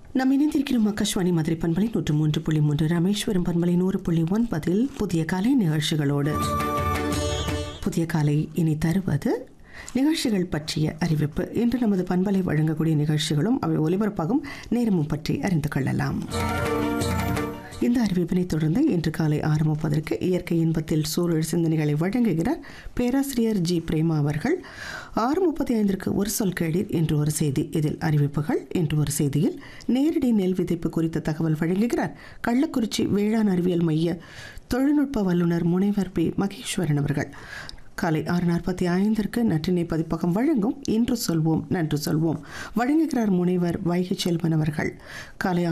நாம் இணைந்திருக்கிறோம் ஆகாஷ்வாணி மதுரை பண்பலை நூற்று மூன்று புள்ளி மூன்று ராமேஸ்வரம் பண்பலை நூறு புள்ளி ஒன்பதில் புதிய கலை நிகழ்ச்சிகளோடு புதிய காலை இனி தருவது நிகழ்ச்சிகள் பற்றிய அறிவிப்பு இன்று நமது பண்பலை வழங்கக்கூடிய நிகழ்ச்சிகளும் அவை ஒலிபரப்பாகும் நேரமும் பற்றி அறிந்து கொள்ளலாம் இந்த அறிவிப்பினை தொடர்ந்து இன்று காலை ஆறு முப்பதற்கு இயற்கை இன்பத்தில் சூழல் சிந்தனைகளை வழங்குகிறார் பேராசிரியர் ஜி பிரேமா அவர்கள் ஆறு முப்பத்தி ஐந்திற்கு ஒரு சொல் கேளீர் என்று ஒரு செய்தி இதில் அறிவிப்புகள் என்று ஒரு செய்தியில் நேரடி நெல் விதைப்பு குறித்த தகவல் வழங்குகிறார் கள்ளக்குறிச்சி வேளாண் அறிவியல் மைய தொழில்நுட்ப வல்லுநர் முனைவர் பி மகேஸ்வரன் அவர்கள் காலை ஆறு நாற்பத்தி ஐந்திற்கு நற்றினை பதிப்பகம் வழங்கும் இன்று சொல்வோம் நன்று சொல்வோம் வழங்குகிறார் முனைவர் வைகை செல்வன் அவர்கள் காலை